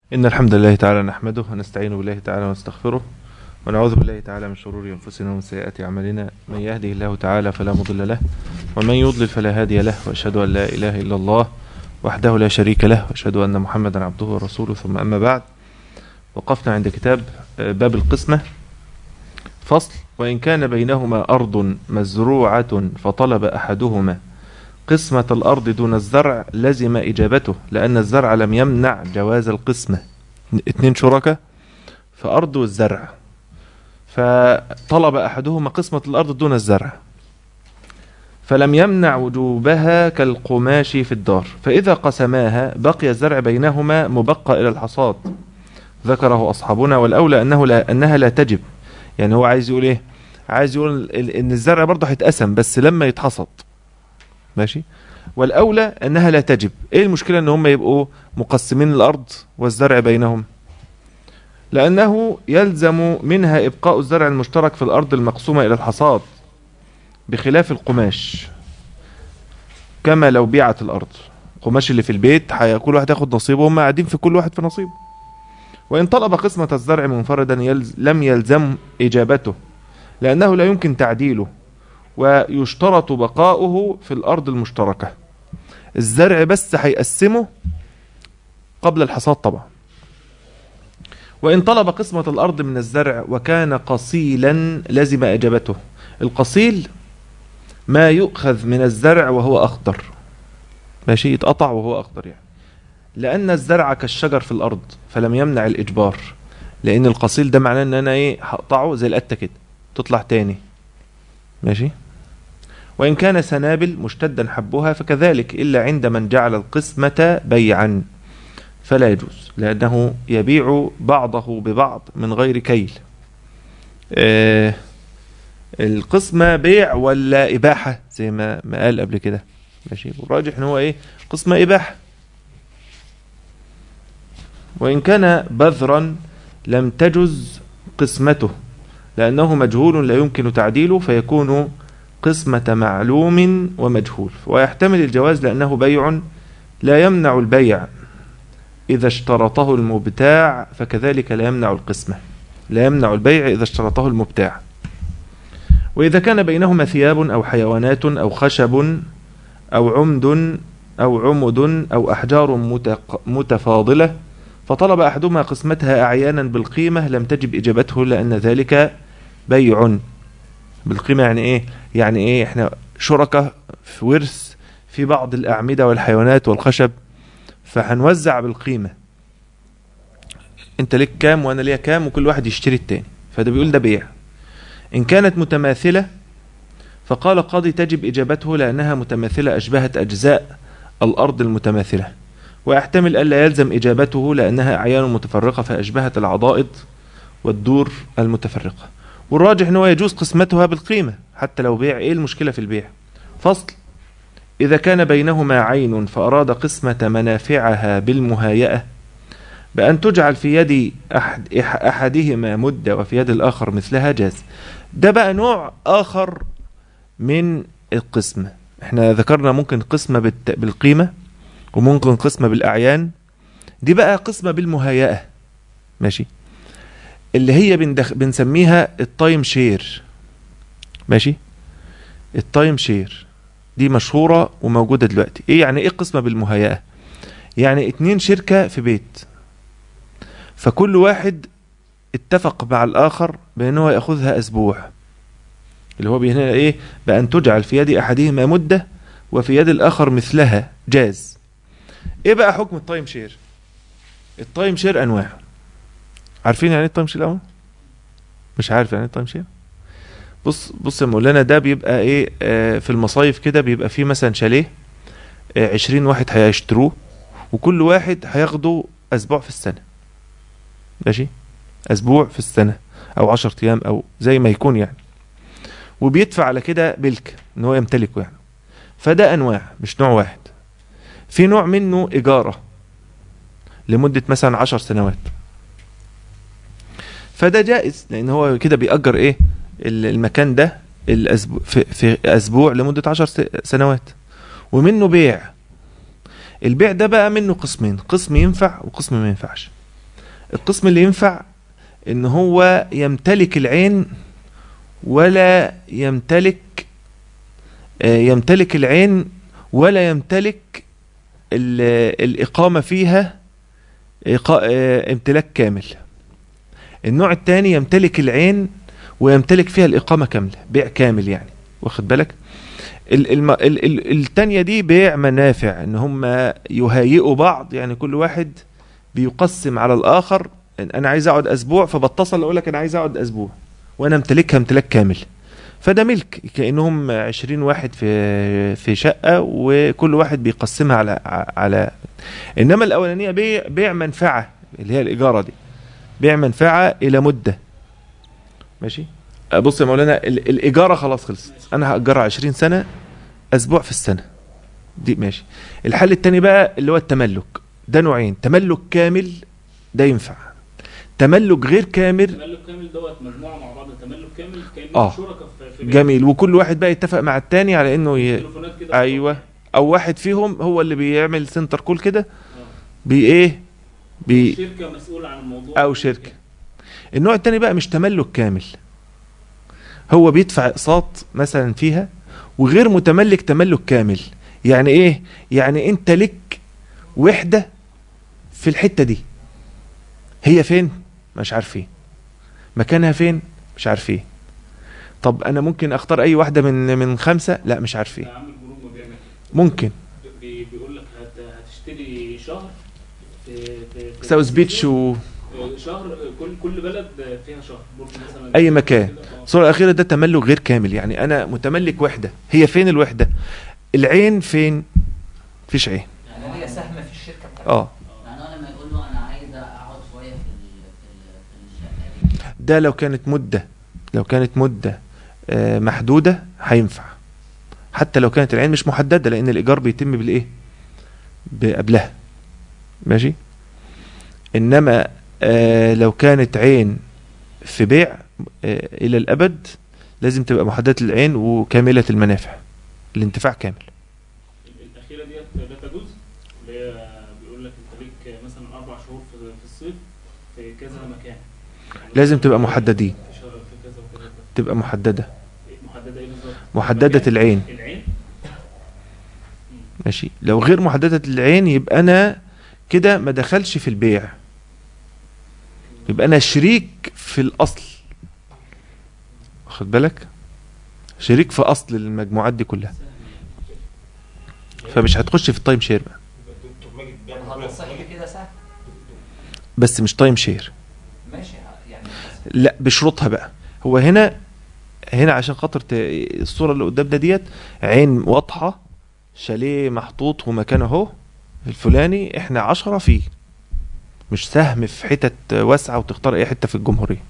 إن الحمد لله تعالى نحمده ونستعين بالله تعالى ونستغفره ونعوذ بالله تعالى من شرور أنفسنا ومن سيئات أعمالنا من يهده الله تعالى فلا مضل له ومن يضلل فلا هادي له وأشهد أن لا إله إلا الله وحده لا شريك له وأشهد أن محمدا عبده ورسوله ثم أما بعد وقفنا عند كتاب باب القسمة فصل وإن كان بينهما أرض مزروعة فطلب أحدهما قسمة الأرض دون الزرع لزم إجابته لأن الزرع لم يمنع جواز القسمة اتنين شركاء في أرض والزرع فطلب أحدهما قسمة الأرض دون الزرع فلم يمنع وجوبها كالقماش في الدار فإذا قسماها بقي الزرع بينهما مبقى إلى الحصاد ذكره أصحابنا والأولى أنه لا أنها لا تجب يعني هو عايز يقول إيه عايز يقول إن الزرع برضه هيتقسم بس لما يتحصد ماشي والأولى أنها لا تجب إيه المشكلة أن هم يبقوا مقسمين الأرض والزرع بينهم لأنه يلزم منها إبقاء الزرع المشترك في الأرض المقسومة إلى الحصاد بخلاف القماش كما لو بيعت الأرض القماش اللي في البيت كل واحد ياخد نصيبه وهم قاعدين في كل واحد في نصيبه وإن طلب قسمة الزرع منفردا يلز لم يلزم إجابته لأنه لا يمكن تعديله ويشترط بقاؤه في الأرض المشتركة الزرع بس هيقسمه قبل الحصاد طبعا وإن طلب قسمة الأرض من الزرع وكان قصيلا لزم إجابته القصيل ما يؤخذ من الزرع وهو أخضر ماشي يتقطع وهو أخضر يعني لأن الزرع كالشجر في الأرض فلم يمنع الإجبار لأن القصيل ده معناه أن أنا إيه هقطعه زي القتة كده تطلع تاني ماشي وإن كان سنابل مشتدا حبها فكذلك إلا عند من جعل القسمة بيعا فلا يجوز لأنه يبيع بعضه ببعض من غير كيل آه القسمة بيع ولا إباحة زي ما ما قال قبل كده ماشي والراجح ان هو ايه قسمة إباحة وإن كان بذرا لم تجز قسمته لأنه مجهول لا يمكن تعديله فيكون قسمة معلوم ومجهول ويحتمل الجواز لأنه بيع لا يمنع البيع إذا اشترطه المبتاع فكذلك لا يمنع القسمة لا يمنع البيع إذا اشترطه المبتاع وإذا كان بينهما ثياب أو حيوانات أو خشب أو عمد أو عمد أو أحجار متفاضلة فطلب أحدهما قسمتها أعيانا بالقيمة لم تجب إجابته لأن ذلك بيع بالقيمة يعني إيه يعني إيه إحنا شركة في ورث في بعض الأعمدة والحيوانات والخشب فهنوزع بالقيمة انت ليك كام وانا ليا كام وكل واحد يشتري التاني فده بيقول ده بيع ان كانت متماثلة فقال قاضي تجب اجابته لانها متماثلة اشبهت اجزاء الارض المتماثلة ويحتمل الا يلزم اجابته لانها اعيان متفرقة فاشبهت العضائد والدور المتفرقة والراجح ان هو يجوز قسمتها بالقيمة حتى لو بيع ايه المشكلة في البيع فصل إذا كان بينهما عين فأراد قسمة منافعها بالمهايئة بأن تجعل في يد أحد أحدهما مدة وفي يد الآخر مثلها جاز ده بقى نوع آخر من القسمة احنا ذكرنا ممكن قسمة بالقيمة وممكن قسمة بالأعيان دي بقى قسمة بالمهايئة ماشي اللي هي بندخ... بنسميها التايم شير ماشي التايم شير دي مشهورة وموجودة دلوقتي ايه يعني ايه قسمة بالمهيئة يعني اتنين شركة في بيت فكل واحد اتفق مع الاخر بانه ياخذها اسبوع اللي هو هنا ايه بان تجعل في يد احدهما مدة وفي يد الاخر مثلها جاز ايه بقى حكم التايم شير التايم شير انواع عارفين يعني ايه التايم شير الاول مش عارف يعني ايه التايم شير بص بص يا مولانا ده بيبقى ايه آه في المصايف كده بيبقى فيه مثلا شاليه آه عشرين واحد هيشتروه وكل واحد هياخده اسبوع في السنة ماشي اسبوع في السنة او عشر ايام او زي ما يكون يعني وبيدفع على كده ملك ان هو يمتلكه يعني فده انواع مش نوع واحد في نوع منه اجارة لمدة مثلا عشر سنوات فده جائز لان هو كده بيأجر ايه المكان ده الأسبوع في, في أسبوع لمدة عشر سنوات ومنه بيع البيع ده بقى منه قسمين قسم ينفع وقسم ما ينفعش القسم اللي ينفع ان هو يمتلك العين ولا يمتلك آه، يمتلك العين ولا يمتلك ال- الإقامة فيها إقا- آه، امتلاك كامل النوع الثاني يمتلك العين ويمتلك فيها الإقامة كاملة بيع كامل يعني واخد بالك ال- الم- ال- ال- التانية دي بيع منافع ان هم يهيئوا بعض يعني كل واحد بيقسم على الآخر إن انا عايز اقعد اسبوع فبتصل اقول لك انا عايز اقعد اسبوع وانا امتلكها امتلاك كامل فده ملك كانهم 20 واحد في في شقه وكل واحد بيقسمها على على انما الاولانيه بيع بيع منفعه اللي هي الايجاره دي بيع منفعه الى مده ماشي بص يا مولانا ال- الايجاره خلاص خلصت انا هاجرها 20 سنه اسبوع في السنه دي ماشي الحل التاني بقى اللي هو التملك ده نوعين تملك كامل ده ينفع تملك غير كامل تملك كامل دوت مجموعه مع بعض تملك كامل كانهم آه. شركاء في في بيت. جميل وكل واحد بقى يتفق مع التاني على انه ي... تليفونات كده ايوه او واحد فيهم هو اللي بيعمل سنتر كول كده آه. بي ايه بي شركه مسؤوله عن الموضوع او شركه النوع التاني بقى مش تملك كامل هو بيدفع اقساط مثلا فيها وغير متملك تملك كامل يعني ايه يعني انت لك وحده في الحته دي هي فين مش عارفين مكانها فين مش عارفين طب انا ممكن اختار اي واحده من من خمسه لا مش عارفين ده عامل جروب ما بيعمل كده. ممكن بي- بيقول لك هت- هتشتري شهر في في في ساوث بيتش و شهر كل كل بلد فيها شهر برج مثلا أي مكان. كده، آه. الصورة الأخيرة ده تملك غير كامل يعني أنا متملك وحدة هي فين الوحدة العين فين مفيش عين يعني هي سهم في الشركه بتاعتك اه يعني هو لما يقول له انا عايز اقعد شويه في ال- في ال- في الشقه دي ده لو كانت مدة لو كانت مدة آه، محدودة هينفع حتى لو كانت العين مش محددة لأن الإيجار بيتم بالإيه قبلها ماشي إنما آه، لو كانت عين في بيع آه، إلى الأبد لازم تبقى محددة العين وكاملة المنافع الانتفاع كامل الاخيره ديت لا تجوز اللي هي بيقول لك انت ليك مثلا اربع شهور في في الصيف في كذا مكان يعني لازم مثلاً تبقى في- محددين. في شهر في كذا وكذا وكذا. تبقى محددة محدده ايه بالظبط؟ محددة مكان؟ العين العين ماشي لو غير محددة العين يبقى أنا كده ما دخلش في البيع يبقى أنا شريك في الأصل واخد بالك شريك في أصل المجموعات دي كلها فمش هتخش في التايم شير بقى طب هل تصح كده سهم بس مش تايم شير ماشي ه- يعني لا بشروطها بقى هو هنا هنا عشان خاطر ت- الصورة اللي قدامنا ديت عين واضحة شاليه محطوط ومكانه اهو الفلاني احنا عشرة فيه مش سهم في حتت واسعة وتختار اي حتة في الجمهورية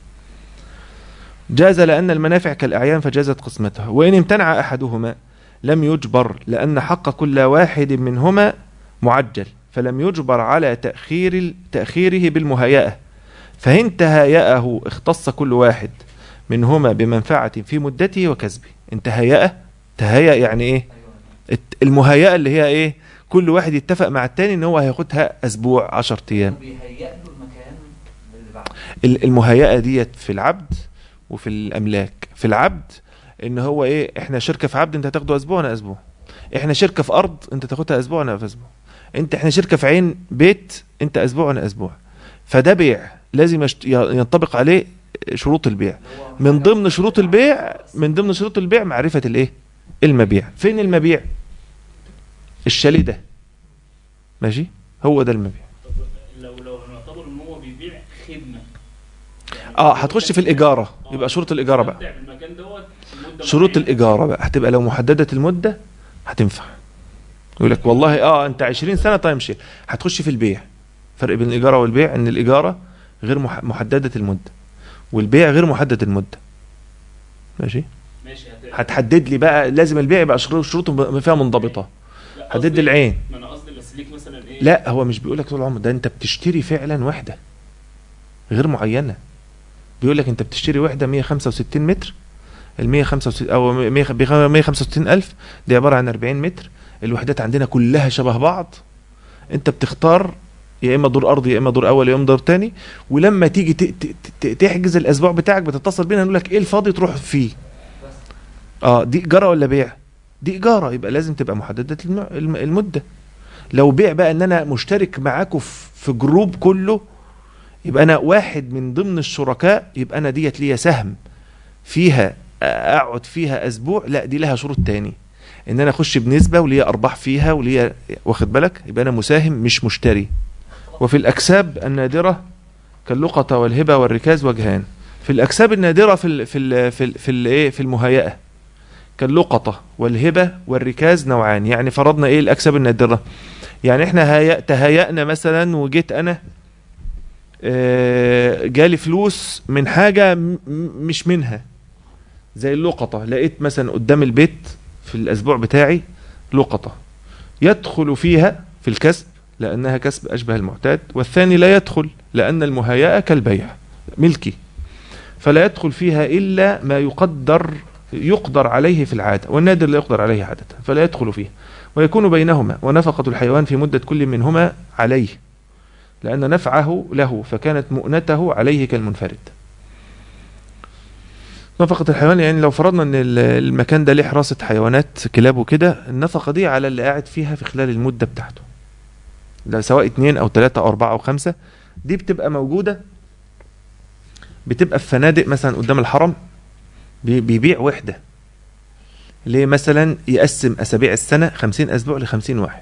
جاز لأن المنافع كالأعيان فجازت قسمتها وإن امتنع أحدهما لم يجبر لأن حق كل واحد منهما معجل فلم يجبر على تأخير تأخيره بالمهيئة فإن تهيأه اختص كل واحد منهما بمنفعة في مدته وكسبه إن تهيأه تهيأ يعني إيه ايوه الت- المهيئة اللي هي إيه كل واحد يتفق مع التاني إن هو هياخدها أسبوع عشر أيام بيهيئ له المكان اللي بعده ال- المهيئة ديت في العبد وفي الأملاك في العبد إن هو إيه إحنا شركة في عبد أنت هتاخده أسبوع أنا أسبوع إحنا شركة في أرض أنت تاخدها أسبوع أنا في أسبوع أنت إحنا شركة في عين بيت أنت أسبوع أنا أسبوع فده بيع لازم يشت- ي- ينطبق عليه شروط البيع اللي هو من حاجة ضمن شروط البيع من ضمن شروط البيع معرفة الايه المبيع فين المبيع الشاليه ده ماشي هو ده المبيع طب لو لو هنعتبر ان هو بيبيع خدمه يعني اه هتخش في الاجاره يبقى شروط الاجاره بقى استمتع بالمكان دوت مدة شروط معينة. الاجاره بقى هتبقى لو محدده المده هتنفع يقول لك والله اه انت 20 سنه تايم شير هتخش في البيع فرق بين الاجاره والبيع ان الاجاره غير مح- محدده المده والبيع غير محدد المده ماشي ماشي هت... هتحدد لي بقى لازم البيع يبقى شروط- شروطه فيها منضبطه لا، حدد قصدي- العين ما انا قصدي بس ليك مثلا ايه لا هو مش بيقول لك طول العمر ده انت بتشتري فعلا وحده غير معينه بيقول لك انت بتشتري وحده 165 متر ال 165 او 100 ب 165 الف دي عباره عن 40 متر الوحدات عندنا كلها شبه بعض انت بتختار يا اما دور ارضي يا اما دور اول يا اما دور تاني ولما تيجي ت- ت- ت- تحجز الاسبوع بتاعك بتتصل بينا نقول لك ايه الفاضي تروح فيه بس اه دي اجاره ولا بيع دي اجاره يبقى لازم تبقى محدده الم- الم- المده لو بيع بقى ان انا مشترك معاكم في في جروب كله يبقى انا واحد من ضمن الشركاء يبقى انا ديت ليا سهم فيها اقعد فيها اسبوع لا دي لها شروط تاني ان انا اخش بنسبه وليا ارباح فيها وليا واخد بالك يبقى انا مساهم مش مشتري وفي الاكساب النادره كاللقطه والهبه والركاز وجهان في الاكساب النادره في ال في ال في ال في ال ايه في المهيئه كاللقطه والهبه والركاز نوعان يعني فرضنا ايه الاكساب النادره يعني احنا هيأ تهيأنا مثلا وجيت انا آه، جالي فلوس من حاجه م- م- مش منها زي اللقطه لقيت مثلا قدام البيت في الاسبوع بتاعي لقطه يدخل فيها في الكسب لانها كسب اشبه المعتاد والثاني لا يدخل لان المهيئه كالبيع ملكي فلا يدخل فيها الا ما يقدر يقدر عليه في العاده والنادر لا يقدر عليه عاده فلا يدخل فيه ويكون بينهما ونفقه الحيوان في مده كل منهما عليه لأن نفعه له فكانت مؤنته عليه كالمنفرد نفقة الحيوان يعني لو فرضنا ان ال- المكان ده ليه حراسة حيوانات كلاب وكده النفقة دي على اللي قاعد فيها في خلال المدة بتاعته لا سواء اتنين او تلاتة او اربعة او خمسة دي بتبقى موجودة بتبقى في فنادق مثلا قدام الحرم بي- بيبيع وحدة ليه مثلا يقسم اسابيع السنة خمسين اسبوع لخمسين واحد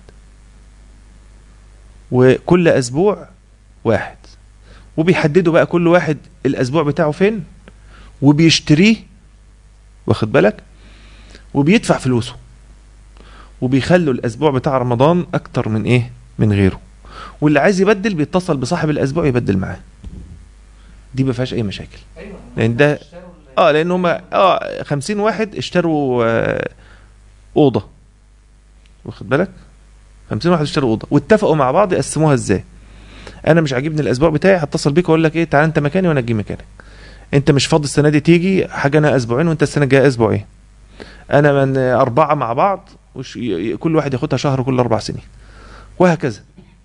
وكل اسبوع واحد وبيحددوا بقى كل واحد الاسبوع بتاعه فين وبيشتريه واخد بالك وبيدفع فلوسه وبيخلوا الاسبوع بتاع رمضان اكتر من ايه من غيره واللي عايز يبدل بيتصل بصاحب الاسبوع يبدل معاه دي ما فيهاش اي مشاكل ايوه لأن ده- اشتروا ال- اه لان هم اه 50 واحد اشتروا آه اوضه واخد بالك 50 واحد اشتروا اوضه واتفقوا مع بعض يقسموها ازاي انا مش عاجبني الاسبوع بتاعي هتصل بيك واقول لك ايه تعال انت مكاني وانا اجي مكانك انت مش فاضي السنه دي تيجي حاجه انا اسبوعين وانت السنه الجايه اسبوعين انا من آه، اربعه مع بعض وش ي- ي- كل واحد ياخدها شهر كل اربع سنين وهكذا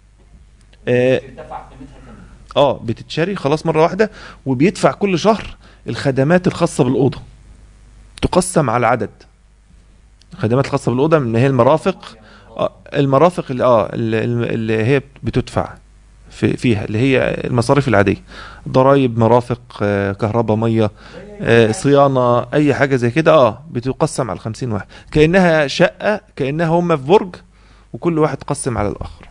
آه بتدفع قيمتها كام اه بتتشري خلاص مره واحده وبيدفع كل شهر الخدمات الخاصه بالاوضه تقسم على العدد الخدمات الخاصه بالاوضه من هي المرافق آه المرافق اللي اه اللي, اللي هي بتدفع في فيها اللي هي المصاريف العاديه ضرائب مرافق آه كهرباء ميه آه صيانه اي حاجه زي كده اه بتقسم على 50 واحد كانها شقه كانها هم في برج وكل واحد قسم على الاخر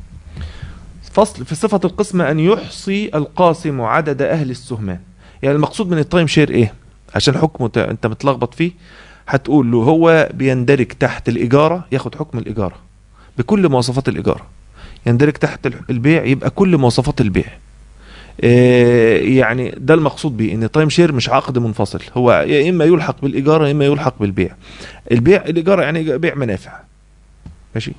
فصل في صفة القسمة أن يحصي القاسم عدد أهل السهمان يعني المقصود من التايم شير إيه عشان حكمه ت- أنت متلخبط فيه هتقول له هو بيندرج تحت الإجارة ياخد حكم الإجارة بكل مواصفات الإجارة يندرج تحت ال- البيع يبقى كل مواصفات البيع إيه يعني ده المقصود بيه ان التايم شير مش عقد منفصل هو يا اما يلحق بالاجاره يا اما يلحق بالبيع البيع الاجاره يعني بيع منافع ماشي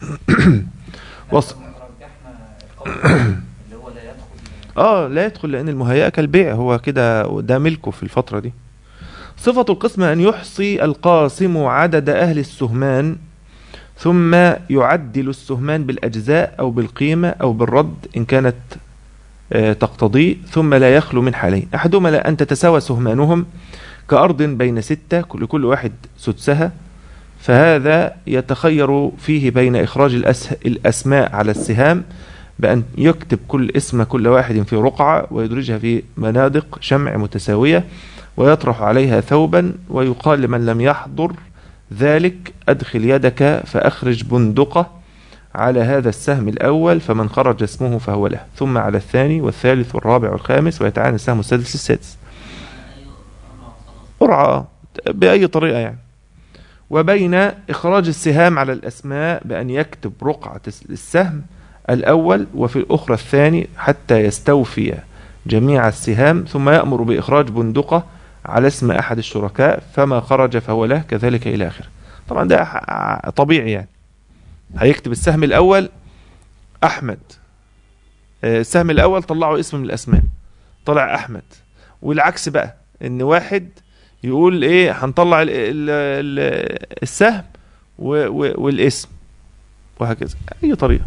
وصل. رجحنا القول اللي هو لا يدخل اه لا يدخل لان المهيئه كالبيع هو كده ده ملكه في الفتره دي صفه القسمه ان يحصي القاسم عدد اهل السهمان ثم يعدل السهمان بالاجزاء او بالقيمه او بالرد ان كانت آه، تقتضي ثم لا يخلو من حالين احدهما لا ان تتساوى سهمانهم كارض بين سته كل كل واحد سدسها فهذا يتخير فيه بين اخراج الأس... الاسماء على السهام بأن يكتب كل اسم كل واحد في رقعة ويدرجها في منادق شمع متساوية ويطرح عليها ثوبا ويقال لمن لم يحضر ذلك أدخل يدك فأخرج بندقة على هذا السهم الأول فمن خرج اسمه فهو له ثم على الثاني والثالث والرابع والخامس ويتعانى السهم السادس السادس ايوه خلاص قرعة بأي طريقة يعني وبين إخراج السهام على الأسماء بأن يكتب رقعة السهم الأول وفي الأخرى الثاني حتى يستوفي جميع السهام ثم يأمر بإخراج بندقة على اسم أحد الشركاء فما خرج فهو له كذلك إلى آخره طبعا ده ح- طبيعي يعني هيكتب السهم الأول أحمد آه، السهم الأول طلعوا اسم من الأسماء طلع أحمد والعكس بقى إن واحد يقول إيه هنطلع ال- ال- ال- السهم و- و- والاسم وهكذا أي طريقة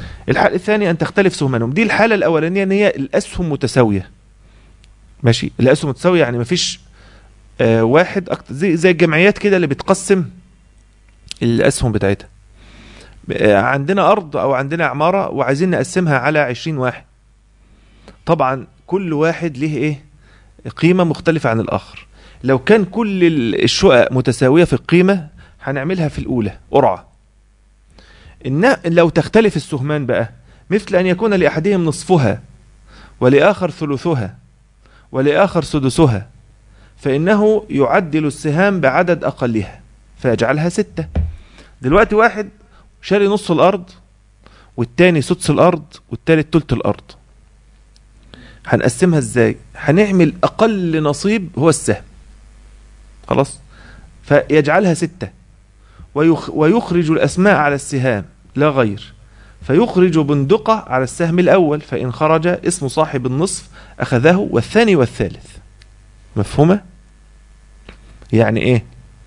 الحال الثاني أن تختلف سهمانهم دي الحالة الأولانية أن هي الأسهم متساوية ماشي الأسهم متساوية يعني مفيش آه واحد أكتر زي, زي الجمعيات كده اللي بتقسم الأسهم بتاعتها آه، عندنا أرض أو عندنا عمارة وعايزين نقسمها على عشرين واحد طبعا كل واحد له إيه قيمة مختلفة عن الآخر لو كان كل ال- الشقق متساوية في القيمة هنعملها في الأولى قرعة إن لو تختلف السهمان بقى مثل أن يكون لأحدهم نصفها ولآخر ثلثها ولآخر سدسها فإنه يعدل السهام بعدد أقلها فيجعلها ستة دلوقتي واحد شاري نص الأرض والتاني سدس الأرض والتالت تلت الأرض هنقسمها ازاي هنعمل أقل نصيب هو السهم خلاص فيجعلها ستة ويخ ويخرج الأسماء على السهام لا غير فيخرج بندقة على السهم الأول فإن خرج اسم صاحب النصف أخذه والثاني والثالث مفهومة؟ يعني إيه؟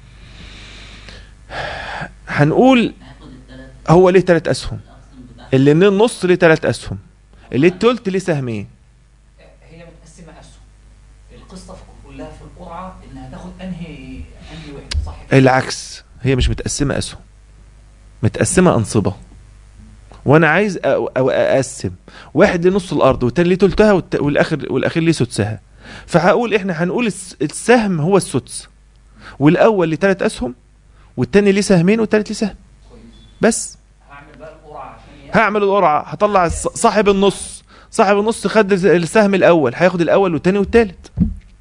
هنقول هاخد الثلاث هو ليه ثلاث أسهم الاقسام بتاعها اللي من النص ليه ثلاث أسهم اللي التلت ليه سهمين هي متقسمه اسهم القصه في- كلها في القرعه انها تاخد انهي انهي وحده صح كده؟ العكس هي مش متقسمة أسهم متقسمة أنصبة وأنا عايز أ- أو أقسم واحد ليه نص الأرض والتاني ليه تلتها والت- والآخر والأخير ليه سدسها فهقول إحنا هنقول الس- السهم هو السدس والأول ليه تلات أسهم والتاني ليه سهمين والتالت ليه سهم كويس بس هعمل بقى القرعه عشان هعمل القرعة هطلع الص- صاحب النص صاحب النص خد الز- السهم الأول هياخد الأول والتاني والتالت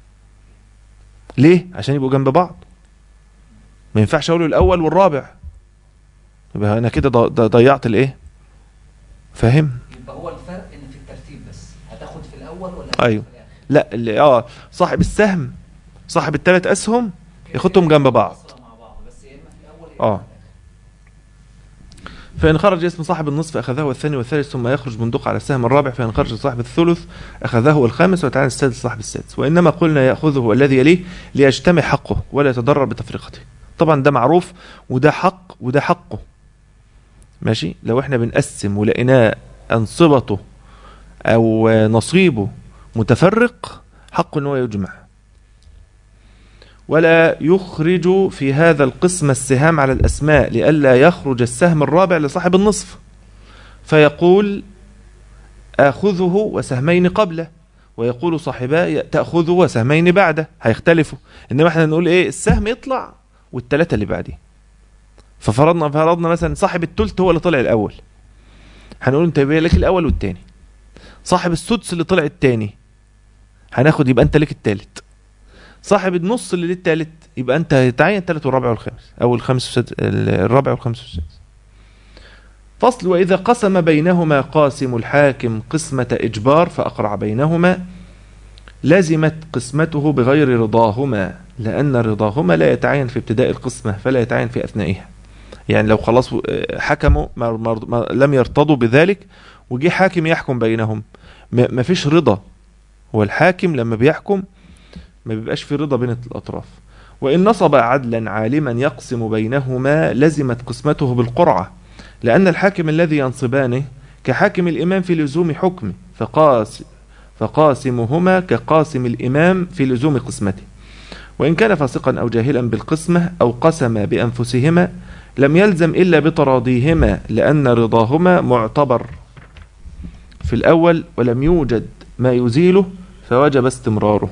ليه؟ عشان يبقوا جنب بعض ما ينفعش أقوله الأول والرابع يبقى أنا كده ض- ض- ضيعت الإيه؟ فاهم؟ يبقى هو الفرق ان في الترتيب بس هتاخد في الاول ولا هتاخد أيوه. في الاخر لا اللي اه صاحب السهم صاحب التلات أسهم ياخدهم جنب بعض مع بعض بس يا اما في الاول يا آه. اما في الاخر فإن خرج اسم صاحب النصف أخذه الثاني والثالث ثم يخرج بندق على السهم الرابع فإن خرج صاحب الثلث أخذه الخامس وتعالى السادس صاحب السادس وإنما قلنا يأخذه الذي يليه ليجتمع حقه ولا يتضرر بتفرقته طبعا ده معروف وده حق وده حقه ماشي لو احنا بنقسم ولقيناه أنصبته أو نصيبه متفرق حقه ان هو يجمع ولا يخرج في هذا القسم السهام على الأسماء لئلا يخرج السهم الرابع لصاحب النصف فيقول آخذه وسهمين قبله ويقول صاحباه تأخذه وسهمين بعده هيختلفوا إنما احنا نقول إيه السهم يطلع والتلاتة اللي بعديه ففرضنا فرضنا مثلا صاحب التلت هو اللي طلع الأول هنقول أنت يبقى لك الأول والتاني صاحب السدس اللي طلع التاني هناخد يبقى أنت لك التالت صاحب النص اللي للتالت يبقى انت هتعين التالت والرابع والخامس او الخامس والسادس الرابع والخامس والسادس فصل واذا قسم بينهما قاسم الحاكم قسمة اجبار فاقرع بينهما لزمت قسمته بغير رضاهما لان رضاهما لا يتعين في ابتداء القسمة فلا يتعين في اثنائها يعني لو خلاص اه، حكموا ما ما ما لم يرتضوا بذلك وجي حاكم يحكم بينهم ما ما فيش رضا هو الحاكم لما بيحكم ما بيبقاش في رضا بين الأطراف وإن نصب عدلا عالما يقسم بينهما لزمت قسمته بالقرعة لأن الحاكم الذي ينصبانه كحاكم الإمام في لزوم حكمه فقاس فقاسمهما كقاسم الإمام في لزوم قسمته وإن كان فاسقا أو جاهلا بالقسمة أو قسم بأنفسهما لم يلزم إلا بتراضيهما لأن رضاهما معتبر في الأول ولم يوجد ما يزيله فوجب استمراره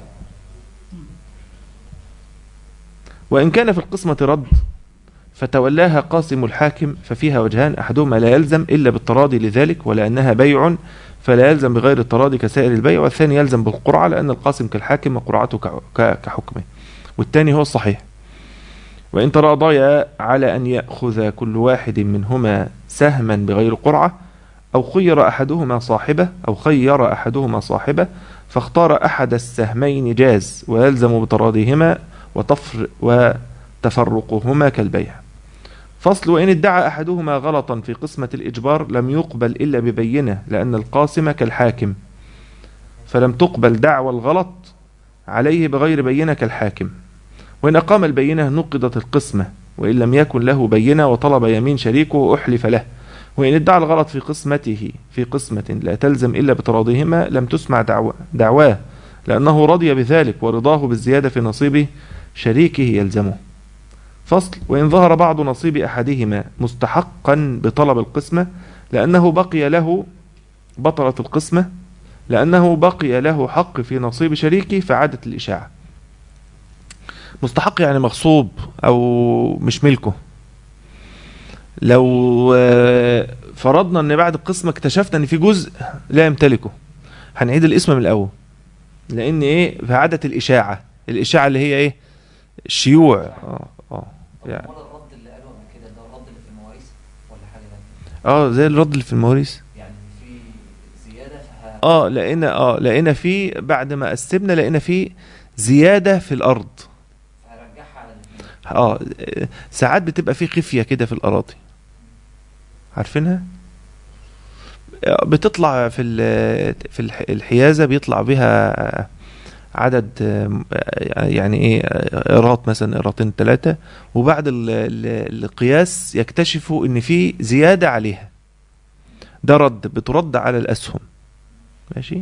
وإن كان في القسمة رد فتولاها قاسم الحاكم ففيها وجهان أحدهما لا يلزم إلا بالتراضي لذلك ولأنها بيع فلا يلزم بغير التراضي كسائر البيع والثاني يلزم بالقرعة لأن القاسم كالحاكم وقرعته كع- ك- كحكمه والثاني هو الصحيح وإن تراضيا على أن يأخذ كل واحد منهما سهما بغير قرعة أو خير أحدهما صاحبه أو خير أحدهما صاحبه فاختار أحد السهمين جاز ويلزم بتراضيهما وتفر وتفرقهما كالبيع فصل وإن ادعى أحدهما غلطا في قسمة الإجبار لم يقبل إلا ببينة لأن القاسم كالحاكم فلم تقبل دعوى الغلط عليه بغير بينة كالحاكم وإن أقام البينة نقضت القسمة وإن لم يكن له بينة وطلب يمين شريكه أحلف له وإن ادعى الغلط في قسمته في قسمة لا تلزم إلا بتراضيهما لم تسمع دعوة دعواه لأنه رضي بذلك ورضاه بالزيادة في نصيب شريكه يلزمه فصل وإن ظهر بعض نصيب أحدهما مستحقا بطلب القسمة لأنه بقي له بطلت القسمة لأنه بقي له حق في نصيب شريكه فعادت الإشاعة مستحق يعني مغصوب أو مش ملكه لو آه، فرضنا ان بعد القسمة اكتشفنا ان في جزء لا يمتلكه هنعيد الاسم من الاول لان ايه في عادة الاشاعة الاشاعة اللي هي ايه الشيوع اه اه طب يعني. امال الرد اللي قالوه قبل كده ده الرد اللي في المواريث ولا حاجه ثانيه؟ اه زي الرد اللي في المواريث يعني في زياده فه اه لقينا اه لقينا في بعد ما قسمنا لقينا في زيادة في الارض فهرجعها على الاثنين اه ساعات بتبقى في خفية كده في الأراضي عارفينها آه، بتطلع في ال- في الح- الحيازة بيطلع بها عدد آه، يعني ايه آه، قيراط مثلا قيراطين ثلاثة وبعد ال- ال- القياس يكتشفوا ان في زيادة عليها ده رد بترد على الأسهم ماشي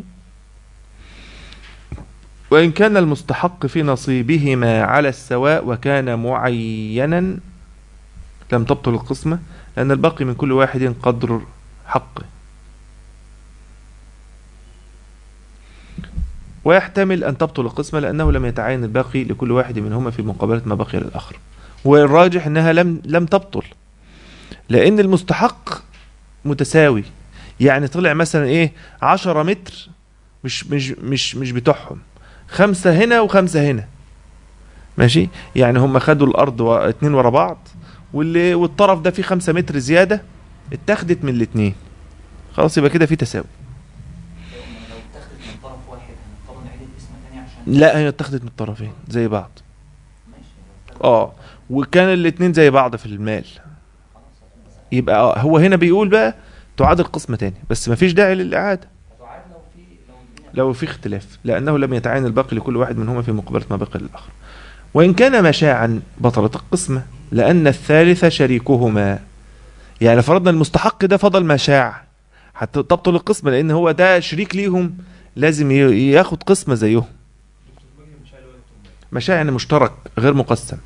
وإن كان المستحق في نصيبهما على السواء وكان معينا لم تبطل القسمة لأن الباقي من كل واحد قدر حقه ويحتمل أن تبطل القسمة لأنه لم يتعين الباقي لكل واحد منهما في مقابلة ما بقي للآخر والراجح أنها لم لم تبطل لأن المستحق متساوي يعني طلع مثلا إيه عشرة متر مش مش مش مش بتوعهم خمسة هنا وخمسة هنا ماشي يعني هم خدوا الأرض و... اتنين ورا بعض واللي والطرف ده فيه خمسة متر زيادة اتاخدت من الاتنين خلاص يبقى كده في تساوي لو اتاخدت من طرف واحد هنضطر نعيد الاسم تاني عشان لا هي اتاخدت من الطرفين زي بعض ماشي لو اتاخدت اه وكان الاتنين زي بعض في المال خلاص هتبقى سهلة. يبقى اه هو هنا بيقول بقى تعاد القسمة تاني بس مفيش داعي للإعادة هتعاد لو في لو الدنيا لو في اختلاف لأنه لم يتعين الباقي لكل واحد منهما في مقابلة ما بقي للآخر وإن كان مشاعا بطلت القسمة لأن الثالث شريكهما يعني فرضنا المستحق ده فضل مشاع حتى تبطل القسمة لأن هو ده شريك ليهم لازم ي- ياخد قسمة زيهم مشاع يعني مشترك غير مقسم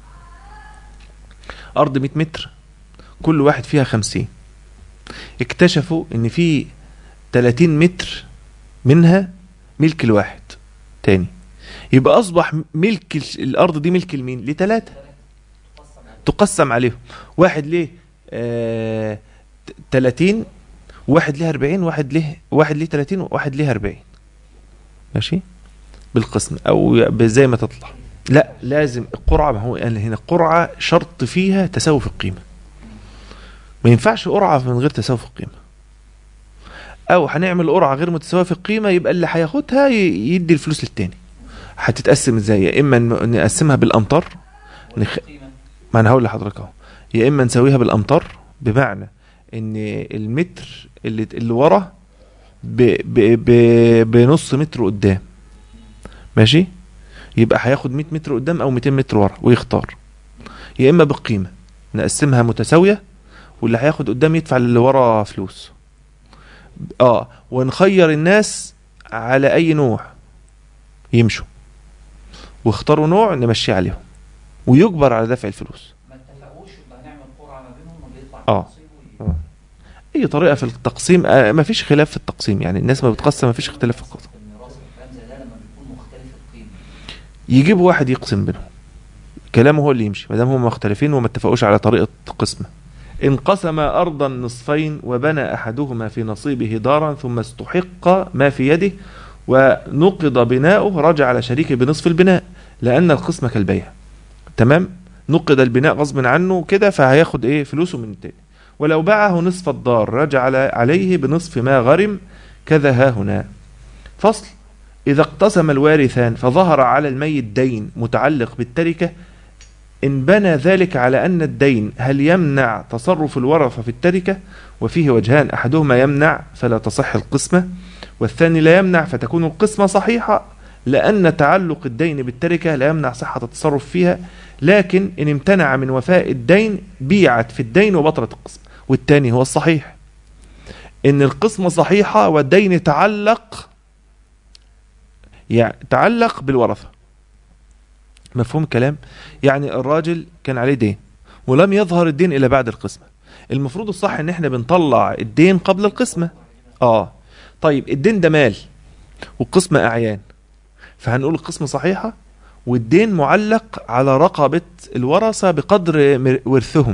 أرض 100 متر كل واحد فيها 50 اكتشفوا ان في 30 متر منها ملك الواحد تاني يبقى اصبح ملك ال- الارض دي ملك لمين لثلاثه تقسم على تقسم عليهم واحد ليه آه 30 واحد ليه 40 واحد ليه واحد ليه 30 وواحد ليه 40 ماشي بالقسم او ي- زي ما تطلع لا لازم القرعه ما هو قال هنا القرعه شرط فيها تساوي في القيمه ما ينفعش قرعه من غير تساوي في القيمه او هنعمل قرعه غير متساويه في القيمه يبقى اللي هياخدها ي- يدي الفلوس للتاني هتتقسم ازاي يا اما ن- نقسمها بالامتار نخ... القيمة ما انا هقول لحضرتك اهو يا اما نسويها بالامتار بمعنى ان المتر اللي اللي ورا ب... ب... ب... بنص متر قدام ماشي يبقى هياخد 100 متر قدام او 200 متر ورا ويختار يا اما بالقيمه نقسمها متساويه واللي هياخد قدام يدفع للي ورا فلوس اه ونخير الناس على اي نوع يمشوا واختاروا نوع نمشي عليهم ويجبر على دفع الفلوس ما اتفقوش يبقى هنعمل قرعة ما بينهم واللي يطلع آه. نصيبه ي- آه. اي طريقه في التقسيم آه ما فيش خلاف في التقسيم يعني الناس ما بتقسم ما فيش اختلاف في القسم الميراث والكلام زي ده لما بيكون مختلف القيمة يجيبوا واحد يقسم بينهم كلامه هو اللي يمشي ما دام هم مختلفين وما اتفقوش على طريقه قسمه انقسم ارضا نصفين وبنى احدهما في نصيبه دارا ثم استحق ما في يده ونقض بناؤه رجع على شريكه بنصف البناء لان القسمه كالبيع تمام نقض البناء غصب عنه كده فهياخد ايه فلوسه من التاني ولو باعه نصف الدار رجع على- عليه بنصف ما غرم كذا ها هنا فصل إذا اقتسم الوارثان فظهر على الميت دين متعلق بالتركة إن بنى ذلك على أن الدين هل يمنع تصرف الورثة في التركة وفيه وجهان أحدهما يمنع فلا تصح القسمة والثاني لا يمنع فتكون القسمة صحيحة لأن تعلق الدين بالتركة لا يمنع صحة التصرف فيها لكن إن امتنع من وفاء الدين بيعت في الدين وبطلت القسمة والثاني هو الصحيح ان القسمة صحيحة والدين تعلق يعني تعلق بالورثة مفهوم كلام يعني الراجل كان عليه دين ولم يظهر الدين الا بعد القسمة المفروض الصح ان احنا بنطلع الدين قبل القسمة اه طيب الدين ده مال والقسمة اعيان فهنقول القسمة صحيحة والدين معلق على رقبة الورثة بقدر مر- ورثهم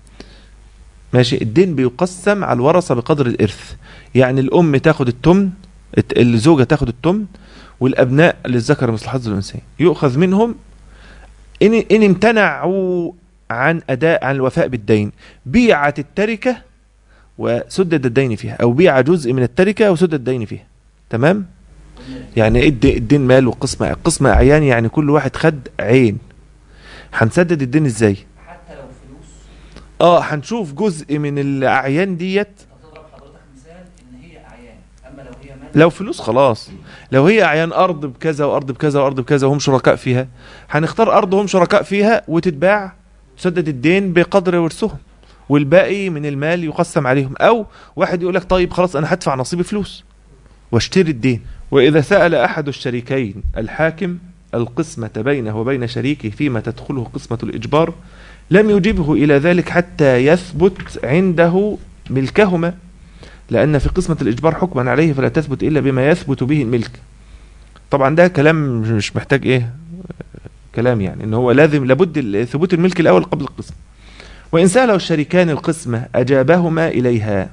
ماشي الدين بيقسم على الورثة بقدر الإرث يعني الأم تاخد التمن الت- الزوجة تاخد التمن والأبناء للذكر مثل حظ الأنثيين يؤخذ منهم إن إن امتنعوا عن أداء عن الوفاء بالدين بيعت التركة وسدد الدين فيها أو بيع جزء من التركة وسدد الدين فيها تمام يعني ايه الد- الدين مال وقسمة قسمة أعيان يعني كل واحد خد عين هنسدد الدين ازاي حتى لو فلوس اه هنشوف جزء من الاعيان ديت انت بتضرب حضرتك مثال ان هي اعيان اما لو هي مال لو فلوس خلاص لو هي اعيان ارض بكذا وارض بكذا وارض بكذا وهم شركاء فيها هنختار ارض هم شركاء فيها وتتباع سدد الدين بقدر ورثهم والباقي من المال يقسم عليهم او واحد يقول لك طيب خلاص انا هدفع نصيبي فلوس واشتري الدين واذا سال احد الشريكين الحاكم القسمة بينه وبين شريكه فيما تدخله قسمة الإجبار لم يجبه إلى ذلك حتى يثبت عنده ملكهما لأن في قسمة الإجبار حكما عليه فلا تثبت إلا بما يثبت به الملك طبعا ده كلام مش محتاج إيه كلام يعني إن هو لازم لابد ال- ثبوت الملك الأول قبل القسم وإن سأله الشريكان القسمة أجابهما إليها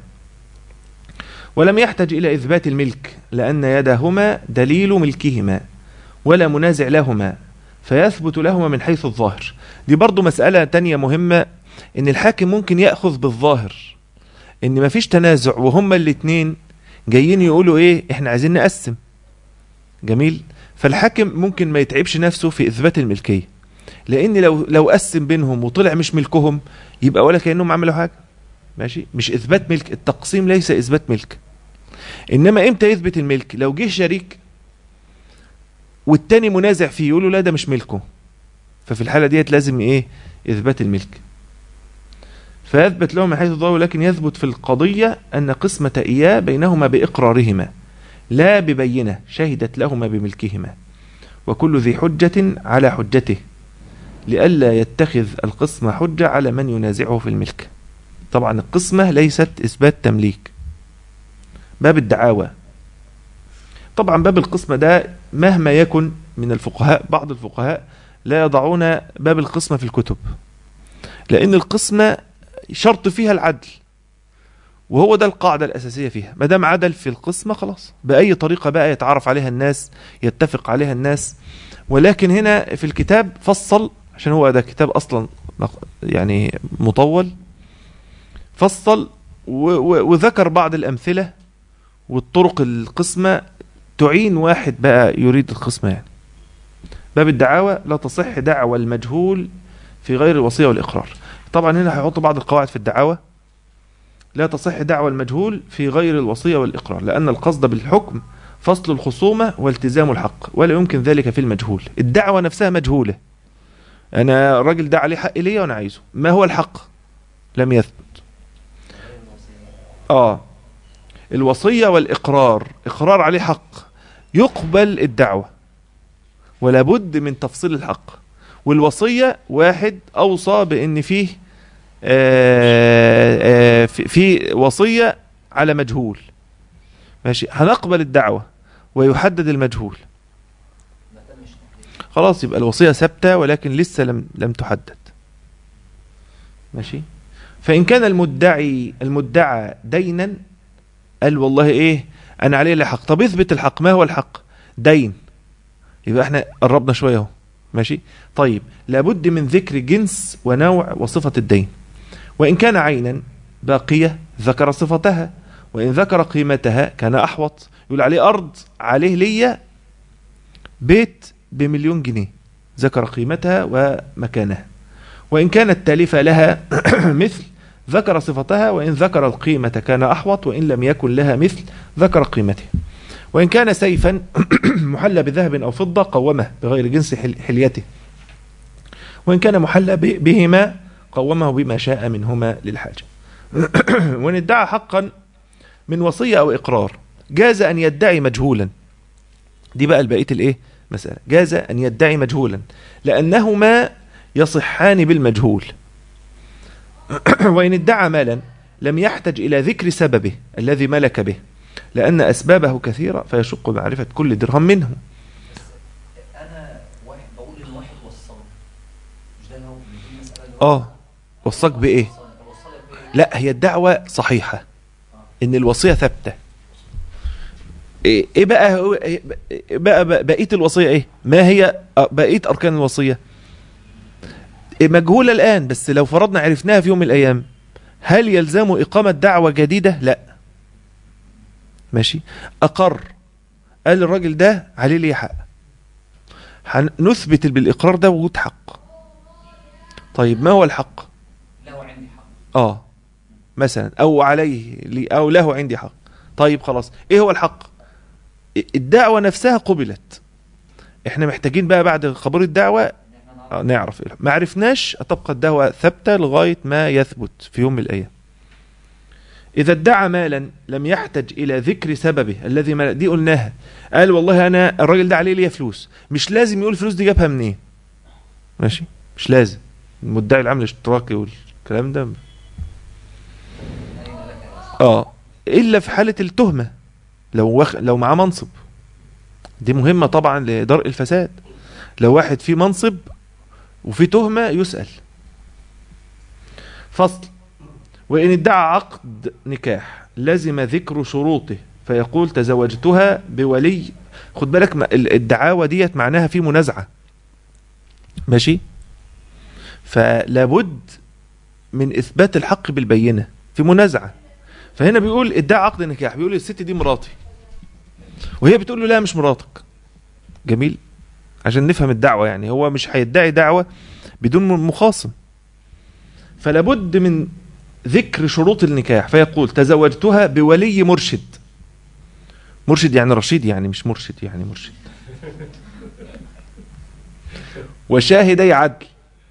ولم يحتج إلى إثبات الملك لأن يدهما دليل ملكهما ولا منازع لهما فيثبت لهما من حيث الظاهر دي برضو مسألة تانية مهمة إن الحاكم ممكن يأخذ بالظاهر إن مفيش تنازع وهما الاتنين جايين يقولوا إيه إحنا عايزين نقسم جميل فالحاكم ممكن ما يتعبش نفسه في إثبات الملكية لأن لو لو قسم بينهم وطلع مش ملكهم يبقى ولا كأنهم عملوا حاجة ماشي مش إثبات ملك التقسيم ليس إثبات ملك إنما إمتى يثبت الملك لو جه شريك والتاني منازع فيه يقول له لا ده مش ملكه ففي الحالة ديت لازم ايه اثبات الملك فيثبت لهم من حيث الظاهر ولكن يثبت في القضية ان قسمة اياه بينهما باقرارهما لا ببينة شهدت لهما بملكهما وكل ذي حجة على حجته لئلا يتخذ القسمة حجة على من ينازعه في الملك طبعا القسمة ليست اثبات تمليك باب الدعاوى طبعا باب القسمة ده مهما يكن من الفقهاء بعض الفقهاء لا يضعون باب القسمة في الكتب لأن القسمة شرط فيها العدل وهو ده القاعدة الأساسية فيها ما دام عدل في القسمة خلاص بأي طريقة بقى يتعرف عليها الناس يتفق عليها الناس ولكن هنا في الكتاب فصل عشان هو ده كتاب أصلا يعني مطول فصل و- و- وذكر بعض الأمثلة والطرق القسمة تعين واحد بقى يريد القسمة يعني باب الدعاوى لا تصح دعوى المجهول في غير الوصية والإقرار طبعا هنا هيحط بعض القواعد في الدعاوى لا تصح دعوى المجهول في غير الوصية والإقرار لأن القصد بالحكم فصل الخصومة والتزام الحق ولا يمكن ذلك في المجهول الدعوة نفسها مجهولة أنا الراجل ده عليه حق ليا وأنا عايزه ما هو الحق لم يثبت آه الوصية والإقرار إقرار عليه حق يقبل الدعوة ولا بد من تفصيل الحق والوصية واحد أوصى بأن فيه آه، آه، في- في وصية على مجهول ماشي هنقبل الدعوة ويحدد المجهول ما تمش تحديد. خلاص يبقى الوصية ثابتة ولكن لسه لم لم تحدد ماشي فإن كان المدعي المدعى دينا قال والله إيه أنا عليه الحق طب اثبت الحق ما هو الحق دين يبقى احنا قربنا شوية اهو ماشي طيب لابد من ذكر جنس ونوع وصفة الدين وإن كان عينا باقية ذكر صفتها وإن ذكر قيمتها كان أحوط يقول عليه أرض عليه ليا بيت بمليون جنيه ذكر قيمتها ومكانها وإن كانت تالفة لها مثل ذكر صفتها وإن ذكر القيمة كان أحوط وإن لم يكن لها مثل ذكر قيمتها وإن كان سيفا محلى بذهب أو فضة قومه بغير جنس حل- حليته وإن كان محلى ب- بهما قومه بما شاء منهما للحاجة وإن ادعى حقا من وصية أو إقرار جاز أن يدعي مجهولا دي بقى البقية الإيه مسألة جاز أن يدعي مجهولا لأنهما يصحان بالمجهول وإن ادعى مالا لم يحتج إلى ذكر سببه الذي ملك به لأن أسبابه كثيرة فيشق معرفة كل درهم منه انا واحد بقول ان واحد وصل مش ده اللي هو دي المساله اللي هو آه وصاك بإيه وصل- وصلك بإيه؟ لا هي الدعوة صحيحة ان الوصية ثابتة ايه إيه بقى هو إيه بقى بقى- بقية الوصية ايه ما هي آه، بقية اركان الوصية إيه مجهولة الان بس لو فرضنا عرفناها في يوم من الايام هل يلزم اقامة دعوة جديدة لا ماشي اقر قال الراجل ده عليه ليه حق هنثبت بالاقرار ده وجود حق طيب ما هو الحق له عندي حق اه مثلا او عليه لي او له عندي حق طيب خلاص ايه هو الحق الدعوة نفسها قبلت احنا محتاجين بقى بعد قبول الدعوة ان احنا نعرف آه، نعرف إيه. ما عرفناش تبقى الدعوة ثابتة لغاية ما يثبت في يوم من الأيام إذا ادعى مالا لم يحتج إلى ذكر سببه الذي ملك دي قلناها قال والله أنا الراجل ده عليه ليا فلوس مش لازم يقول الفلوس دي جابها منين ماشي مش لازم المدعي العام الاشتراكي والكلام ده اين لك يا أستاذ؟ اه الا في حاله التهمه لو وخ... لو معاه منصب دي مهمه طبعا لدرء الفساد لو واحد في منصب وفي تهمه يسال فصل وان ادعى عقد نكاح لزم ذكر شروطه فيقول تزوجتها بولي خد بالك ما- ال- الدعاوى ديت معناها في منازعه ماشي فلابد من اثبات الحق بالبينه في منازعه فهنا بيقول ادعى عقد نكاح بيقول الست دي مراتي وهي بتقول له لا مش مراتك جميل عشان نفهم الدعوة يعني هو مش هيدعي دعوة بدون مخاصم فلا بد من ذكر شروط النكاح فيقول تزوجتها بولي مرشد مرشد يعني رشيد يعني مش مرشد يعني مرشد وشاهدي عدل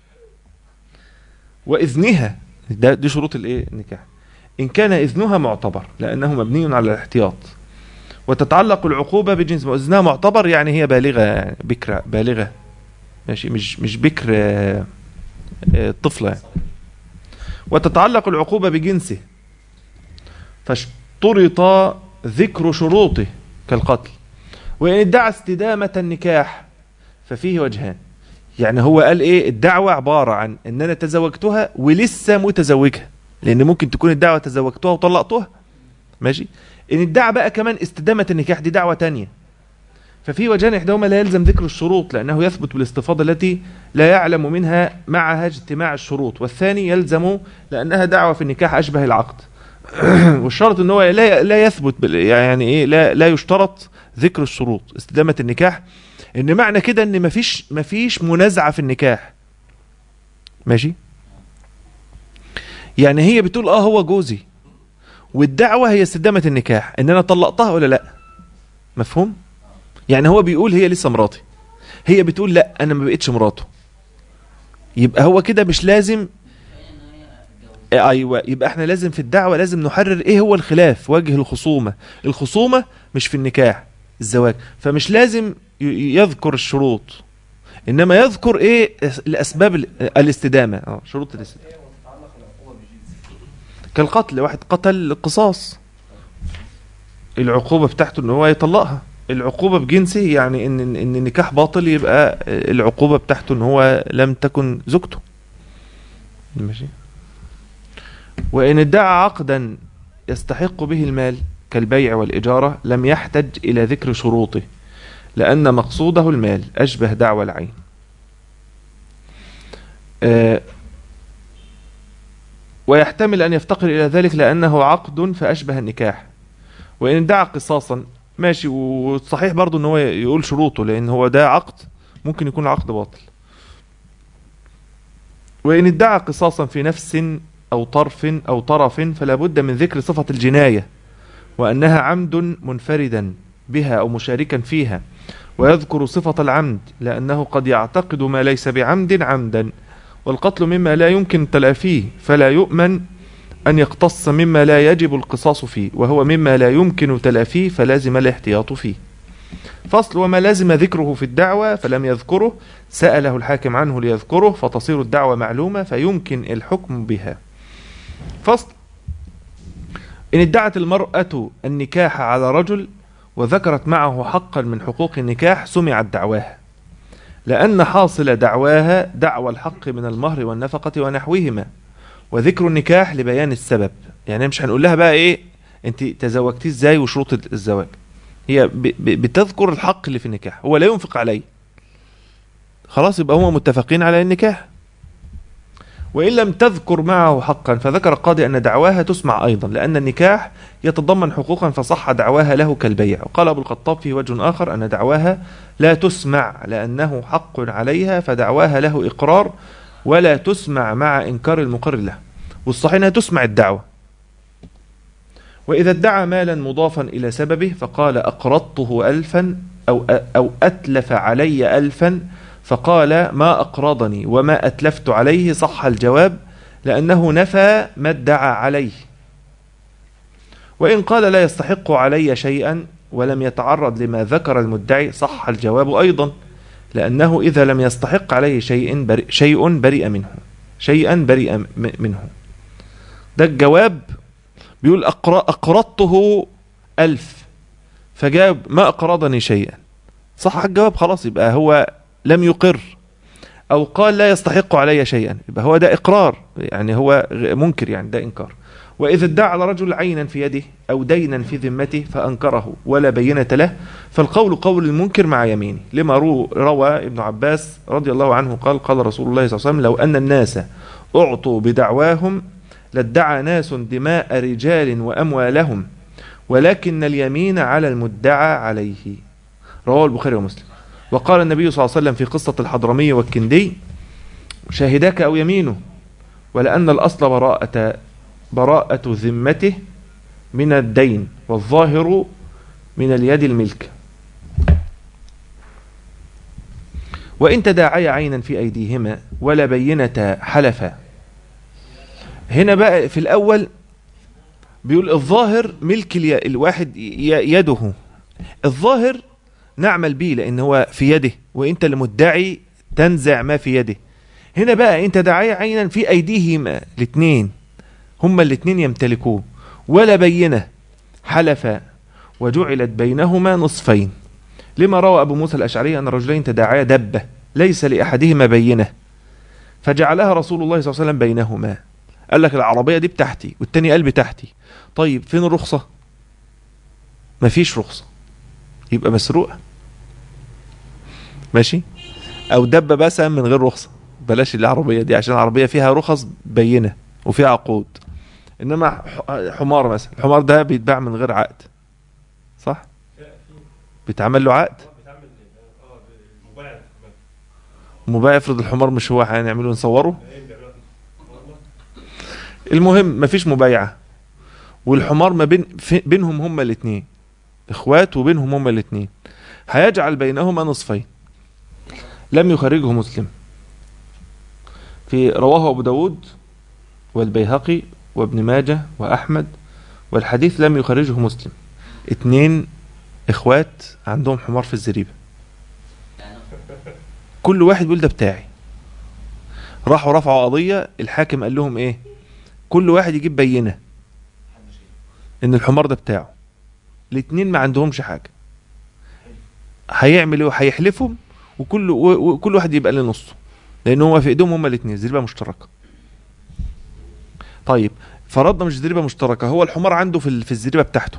وإذنها ده دي شروط الايه النكاح إن كان إذنها معتبر لأنه مبني على الاحتياط وتتعلق العقوبة بجنس إذنها معتبر يعني هي بالغة يعني بكرة بالغة ماشي مش مش بكر آه، آه، طفلة يعني. وتتعلق العقوبة بجنسه فاشترط ذكر شروطه كالقتل وإن ادعى استدامة النكاح ففيه وجهان يعني هو قال ايه الدعوة عبارة عن ان انا تزوجتها ولسه متزوجها لان ممكن تكون الدعوة تزوجتها وطلقتها ماشي ان ادعى بقى كمان استدامة النكاح دي دعوة تانية ففي وجهان احداهما لا يلزم ذكر الشروط لانه يثبت بالاستفاضة التي لا يعلم منها معها اجتماع الشروط والثاني يلزم لانها دعوة في النكاح اشبه العقد والشرط ان هو لا لا يثبت بال- يعني ايه لا لا يشترط ذكر الشروط استدامة النكاح ان معنى كده ان مفيش مفيش منازعة في النكاح ماشي يعني هي بتقول اه هو جوزي والدعوة هي استدامة النكاح ان انا طلقتها ولا لا مفهوم يعني هو بيقول هي لسه مراتي هي بتقول لا انا ما بقتش مراته يبقى هو كده مش لازم ان هي اتجوزت ايوه يبقى احنا لازم في الدعوه لازم نحرر ايه هو الخلاف وجه الخصومه الخصومه مش في النكاح الزواج فمش لازم ي- يذكر الشروط انما يذكر ايه الاسباب ال- الاستدامه اه شروط الاستدامه ايه وتتعلق العقوبه بجنسه كالقتل واحد قتل قصاص العقوبه بتاعته ان هو يطلقها العقوبه بجنسه يعني ان ان النكاح باطل يبقى العقوبه بتاعته ان هو لم تكن زوجته ماشي وان ادعى عقدا يستحق به المال كالبيع والاجاره لم يحتج الى ذكر شروطه لان مقصوده المال اشبه دعوى العين آه، ويحتمل أن يفتقر إلى ذلك لأنه عقد فأشبه النكاح وإن ادعى قصاصا ماشي وصحيح برضو أنه هو يقول شروطه لأن هو ده عقد ممكن يكون عقد باطل وإن ادعى قصاصا في نفس أو طرف أو طرف فلا بد من ذكر صفة الجناية وأنها عمد منفردا بها أو مشاركا فيها ويذكر صفة العمد لأنه قد يعتقد ما ليس بعمد عمدا والقتل مما لا يمكن تلافيه فلا يؤمن أن يقتص مما لا يجب القصاص فيه وهو مما لا يمكن تلافيه فلازم الاحتياط فيه فصل وما لازم ذكره في الدعوة فلم يذكره سأله الحاكم عنه ليذكره فتصير الدعوة معلومة فيمكن الحكم بها فصل إن ادعت المرأة النكاح على رجل وذكرت معه حقا من حقوق النكاح سمعت دعواها لأن حاصل دعواها دعوى الحق من المهر والنفقة ونحوهما وذكر النكاح لبيان السبب يعني مش هنقول لها بقى ايه انت تزوجتي ازاي وشروط الزواج هي ب- ب- بتذكر الحق اللي في النكاح هو لا ينفق عليه خلاص يبقى هم متفقين على النكاح وإن لم تذكر معه حقا فذكر القاضي أن دعواها تسمع أيضا لأن النكاح يتضمن حقوقا فصح دعواها له كالبيع وقال أبو الخطاب في وجه آخر أن دعواها لا تسمع لأنه حق عليها فدعواها له إقرار ولا تسمع مع إنكار المقر له والصحيح أنها تسمع الدعوة وإذا ادعى مالا مضافا إلى سببه فقال أقرضته ألفا أو, أو أتلف علي ألفا فقال ما أقرضني وما أتلفت عليه صح الجواب لأنه نفى ما ادعى عليه وإن قال لا يستحق علي شيئا ولم يتعرض لما ذكر المدعي صح الجواب أيضا لأنه إذا لم يستحق عليه شيء بريء, شيء بريء منه شيئا بريء م- منه ده الجواب بيقول أقر- أقرضته ألف فجاب ما أقرضني شيئا صح الجواب خلاص يبقى هو لم يقر أو قال لا يستحق علي شيئا يبقى هو ده إقرار يعني هو غ- منكر يعني ده إنكار وإذا ادعى على رجل عينا في يده أو دينا في ذمته فأنكره ولا بينة له فالقول قول المنكر مع يمينه لما رو- روى ابن عباس رضي الله عنه قال قال رسول الله صلى الله عليه وسلم لو أن الناس أعطوا بدعواهم لادعى ناس دماء رجال وأموالهم ولكن اليمين على المدعى عليه رواه البخاري ومسلم وقال النبي صلى الله عليه وسلم في قصة الحضرمي والكندي شاهداك أو يمينه ولأن الأصل براءة براءة ذمته من الدين والظاهر من اليد الملك وإن تداعي عينا في أيديهما ولا بينة حلفا هنا بقى في الأول بيقول الظاهر ملك الي... الواحد ي- يده الظاهر نعمل به لأن هو في يده وإنت المدعي تنزع ما في يده هنا بقى انت داعي عينا في أيديهما الاثنين هما الاثنين يمتلكوه ولا بينة حلفا وجعلت بينهما نصفين لما روى أبو موسى الأشعري أن رجلين تداعيا دبة ليس لأحدهما بينة فجعلها رسول الله صلى الله عليه وسلم بينهما قال لك العربية دي بتاعتي والتاني قال بتاعتي طيب فين الرخصة مفيش رخصة يبقى مسروقة ماشي او دبة مثلا من غير رخصة بلاش العربية دي عشان العربية فيها رخص بينة وفيها عقود انما ح- حمار مثلا الحمار ده بيتباع من غير عقد صح بيتعمل له عقد مبايع افرض الحمار مش هو هنعمله نصوره المهم مفيش مبايعة والحمار ما بين في بينهم هما الاثنين اخوات وبينهم هما الاثنين هيجعل بينهما نصفين لم يخرجه مسلم في رواه ابو داود والبيهقي وابن ماجه واحمد والحديث لم يخرجه مسلم اتنين اخوات عندهم حمار في الزريبه كل واحد بيقول ده بتاعي راحوا رفعوا قضيه الحاكم قال لهم ايه كل واحد يجيب بينه ان الحمار ده بتاعه الاتنين ما عندهمش حاجه هيعمل ايه هيحلفهم وكل و- وكل واحد يبقى له نصه لان هو في ايدهم هما الاثنين زريبه مشتركه طيب فرضنا مش زريبه مشتركه هو الحمار عنده في ال- في الزريبه بتاعته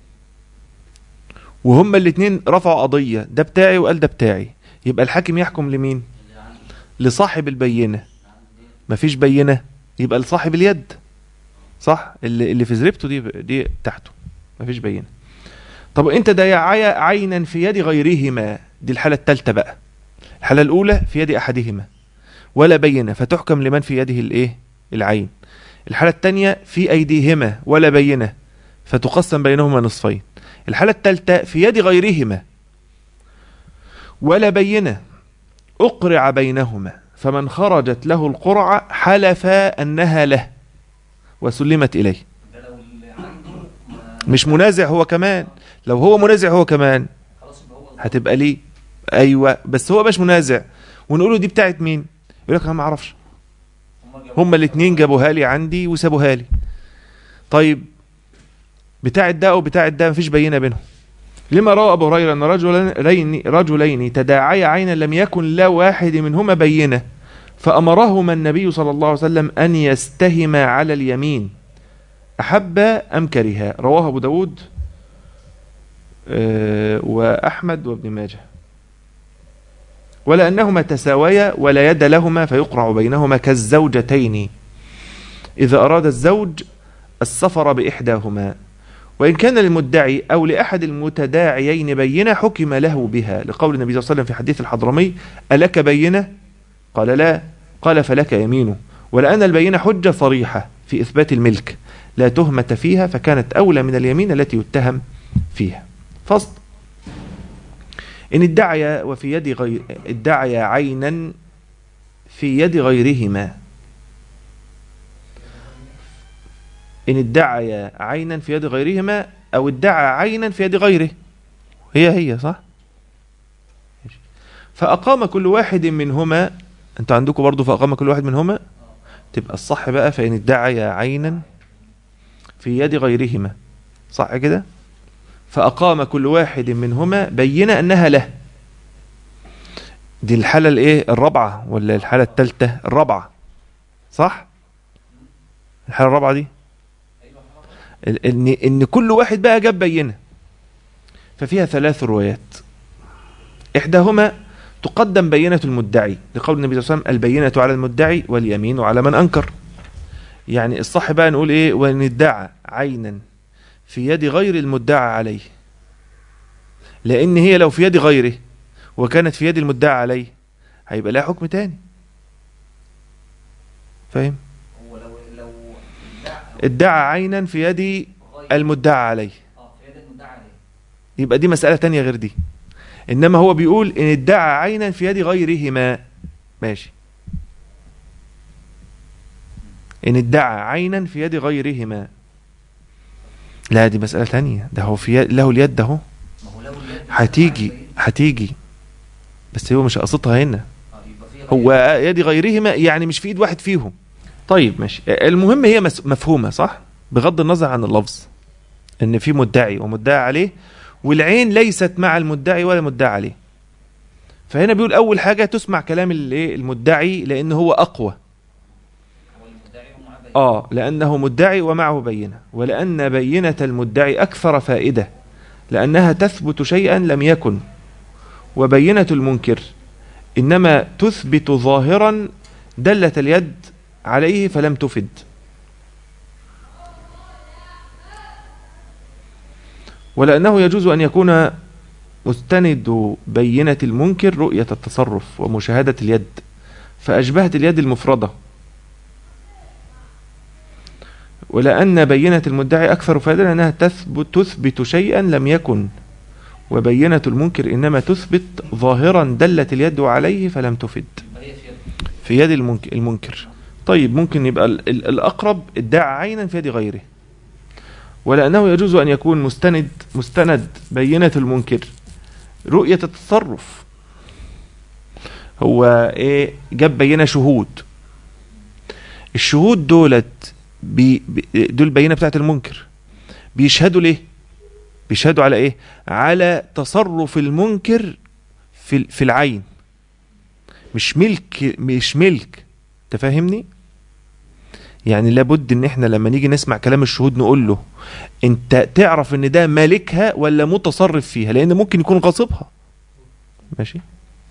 وهما الاثنين رفعوا قضيه ده بتاعي وقال ده بتاعي يبقى الحاكم يحكم لمين اللي عنده لصاحب البينه عنده مفيش بينه يبقى لصاحب اليد صح اللي اللي في زريبته دي دي بتاعته مفيش بينه طب انت ده يعي عينا في يد غيرهما دي الحاله الثالثه بقى الحاله الاولى في يد احدهما ولا بينه فتحكم لمن في يده الايه العين الحاله الثانيه في ايديهما ولا بينه فتقسم بينهما نصفين الحاله الثالثه في يد غيرهما ولا بينه أقرع بينهما فمن خرجت له القرعة حلف أنها له وسلمت إليه ده لو اللي عنده ما- مش منازع هو كمان لو هو منازع هو كمان خلاص يبقى هو هتبقى ليه ايوه بس هو مش منازع ونقول له دي بتاعت مين يقول لك انا ما اعرفش هم جابوا- هما الاثنين جابوها لي عندي وسابوها لي طيب بتاعت ده وبتاعت ده مفيش بينه بينهم لما روى ابو هريره ان رجلين رجلين تداعيا عينا لم يكن لا واحد منهما بينه فامرهما النبي صلى الله عليه وسلم ان يستهما على اليمين احب ام كرها رواه ابو داود آه، واحمد وابن ماجه ولأنهما تساويا ولا يد لهما فيقرع بينهما كالزوجتين إذا أراد الزوج السفر بإحداهما وإن كان للمدعي أو لأحد المتداعيين بينة حكم له بها لقول النبي صلى الله عليه وسلم في حديث الحضرمي ألك بينة؟ قال لا قال فلك يمينه ولأن البينة حجة صريحة في إثبات الملك لا تهمة فيها فكانت أولى من اليمين التي يتهم فيها فصل إن ادعي وفي يد غير ادعي عينا في يد غيرهما إن ادعي عينا في يد غيرهما أو ادعى عينا في يد غيره هي هي صح ماشي. فأقام كل واحد منهما أنتوا عندكم برضو فأقام كل واحد منهما تبقى الصح بقى فإن ادعي عينا في يد غيرهما صح كده فأقام كل واحد منهما بين أنها له دي الحالة الايه الرابعة ولا الحالة الثالثة الرابعة صح الحالة الرابعة دي ال- ان ان كل واحد بقى جاب بينة ففيها ثلاث روايات احداهما تقدم بينة المدعي لقول النبي صلى الله عليه وسلم البينة على المدعي واليمين على من انكر يعني الصح بقى نقول ايه وان ادعى عينا في يد غير المدعى عليه لان هي لو في يد غيره وكانت في يد المدعى عليه هيبقى لها حكم تاني فاهم هو لو لو ادعى ادعى عينا في يد غير المدعى عليه اه في يد المدعى عليه يبقى دي مسألة تانية غير دي انما هو بيقول ان ادعى عينا في يد غيرهما ماشي ان ادعى عينا في يد غيرهما لا دي مسألة تانية ده هو في يد له اليد ده هو ما هو لو اليد هتيجي هتيجي بس هو مش قصتها هنا اه يبقى في هو غير. يد غيرهما يعني مش في ايد واحد فيهم طيب ماشي المهم هي مس- مفهومة صح بغض النظر عن اللفظ ان في مدعي ومدعي عليه والعين ليست مع المدعي ولا المدعي عليه فهنا بيقول اول حاجة تسمع كلام الايه المدعي لان هو اقوى هو المدعي ومعاه بينة. اه لانه مدعي ومعه بينة ولان بينة المدعي اكثر فائدة لانها تثبت شيئا لم يكن وبينة المنكر انما تثبت ظاهرا دلت اليد عليه فلم تفد ولأنه يجوز أن يكون مستند بينة المنكر رؤية التصرف ومشاهدة اليد فأشبهت اليد المفردة ولأن بينة المدعي أكثر فائدة لأنها تثبت, تثبت شيئا لم يكن وبينة المنكر إنما تثبت ظاهرا دلت اليد عليه فلم تفد يبقى هي في يد في يد المنك- المنكر طيب ممكن يبقى ال- ال- الأقرب ادعى عينا في يد غيره ولأنه يجوز أن يكون مستند مستند بينة المنكر رؤية التصرف هو ايه جاب بينة شهود الشهود دولت بي بي- دول بينة بتاعت المنكر بيشهدوا ليه بيشهدوا على ايه على تصرف المنكر في ال- في العين مش ملك مش ملك تفهمني يعني لابد ان احنا لما نيجي نسمع كلام الشهود نقول له انت تعرف ان ده مالكها ولا متصرف فيها لان ممكن يكون غاصبها ماشي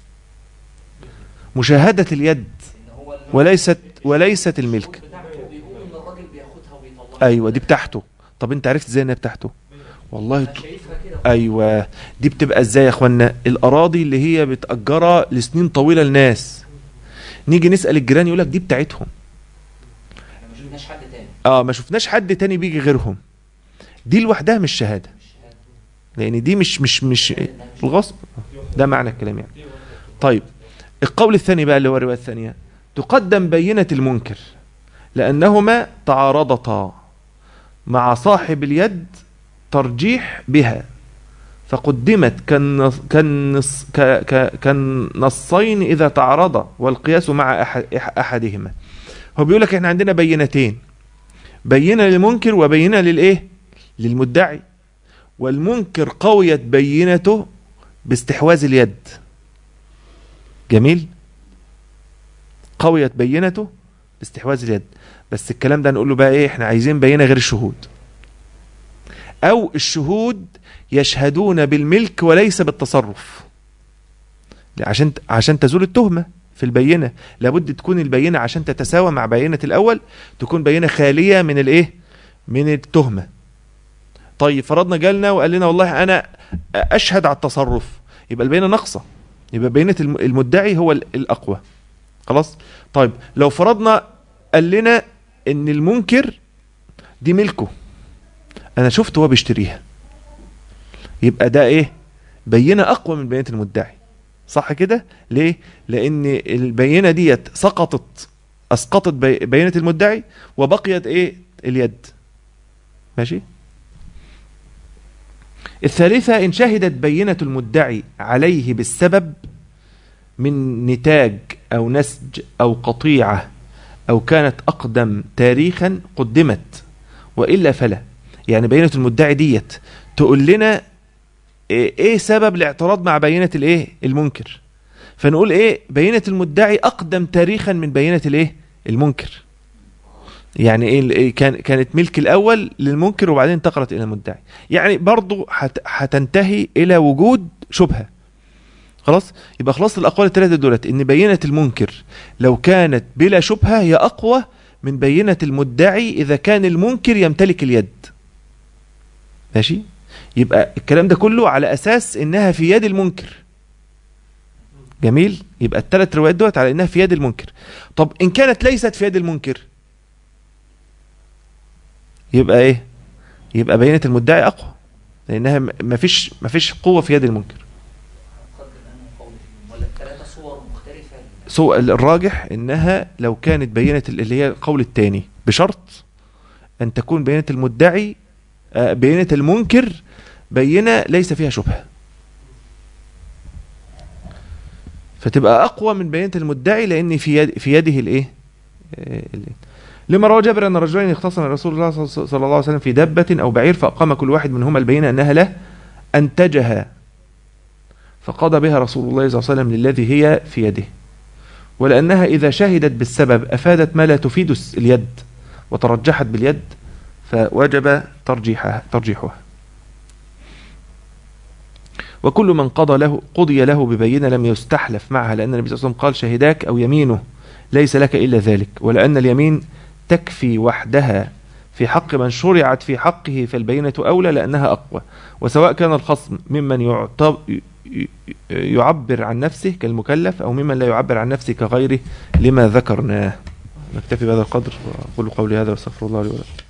مشاهدة اليد ان هو ال- وليست وليست الملك الشهود بتاعته بيقول ان الراجل بياخدها وبيطلعها ايوه دي بتاعته طب انت عرفت ازاي انها بتاعته والله انا ت- شايفها كده ايوه دي بتبقى ازاي يا اخوانا الاراضي اللي هي بتأجرها لسنين طويلة لناس نيجي نسأل الجيران يقولك دي بتاعتهم احنا ما شفناش حد تاني اه ما شفناش حد تاني بيجي غيرهم دي لوحدها مش شهادة مش شهادة. لان دي مش مش مش الغصب ده معنى الكلام يعني طيب القول الثاني بقى اللي هو الرواية الثانية تقدم بينة المنكر لأنهما تعارضتا مع صاحب اليد ترجيح بها فقدمت كالنص كالنص ك- ك- كالنصين إذا تعارضا والقياس مع أحد أحدهما هو بيقول لك احنا عندنا بينتين بينة للمنكر وبينة للإيه للمدعي والمنكر قويت بينته باستحواذ اليد جميل قويت بينته باستحواذ اليد بس الكلام ده نقول له بقى ايه احنا عايزين بينه غير الشهود او الشهود يشهدون بالملك وليس بالتصرف عشان عشان تزول التهمه في البينه لابد تكون البينه عشان تتساوى مع بينه الاول تكون بينه خاليه من الايه من التهمه طيب فرضنا جالنا وقال لنا والله انا اشهد على التصرف يبقى البينه ناقصه يبقى بينه الم- المدعي هو ال- الاقوى خلاص طيب لو فرضنا قال لنا ان المنكر دي ملكه انا شفت هو بيشتريها يبقى ده ايه بينه اقوى من بينه المدعي صح كده ليه لان البينه ديت سقطت اسقطت بي- بينه المدعي وبقيت ايه اليد ماشي الثالثة إن شهدت بينة المدعي عليه بالسبب من نتاج أو نسج أو قطيعة أو كانت أقدم تاريخا قدمت وإلا فلا يعني بينة المدعي ديت تقول لنا إيه إيه سبب الاعتراض مع بينة الإيه المنكر فنقول إيه بينة المدعي أقدم تاريخا من بينة الإيه المنكر يعني ايه إيه كان كانت ملك الاول للمنكر وبعدين انتقلت الى المدعي يعني برضو هت- هتنتهي الى وجود شبهه خلاص يبقى خلاص الاقوال الثلاثه دولت ان بينه المنكر لو كانت بلا شبهه هي اقوى من بينه المدعي اذا كان المنكر يمتلك اليد ماشي يبقى الكلام ده كله على اساس انها في يد المنكر جميل يبقى الثلاث روايات دولت على انها في يد المنكر طب ان كانت ليست في يد المنكر يبقى ايه يبقى بينة المدعي اقوى لانها م- مفيش مفيش قوة في يد المنكر قدر أنه قول ولا الثلاثة صور مختلفة سوء الراجح انها لو كانت بينة ال- اللي هي القول الثاني بشرط ان تكون بينة المدعي آه، بينة المنكر بينة ليس فيها شبهة فتبقى اقوى من بينة المدعي لان في يد في يده الايه آه، ال- لما روى جابر ان رجلين اختصم رسول الله صلى- صلى الله عليه وسلم في دابة او بعير فاقام كل واحد منهما البينة انها له انتجها فقضى بها رسول الله صلى الله عليه وسلم للذي هي في يده ولأنها إذا شهدت بالسبب أفادت ما لا تفيد الس- اليد وترجحت باليد فوجب ترجيحها ترجيحها وكل من قضى له قضي له ببينة لم يستحلف معها لأن النبي صلى الله عليه وسلم قال شهداك أو يمينه ليس لك إلا ذلك ولأن اليمين تكفي وحدها في حق من شرعت في حقه فالبينة أولى لأنها أقوى وسواء كان الخصم ممن يعتب ي- يعبر عن نفسه كالمكلف أو ممن لا يعبر عن نفسه كغيره لما ذكرناه نكتفي بهذا القدر وأقول قولي هذا واستغفر الله لي ولكم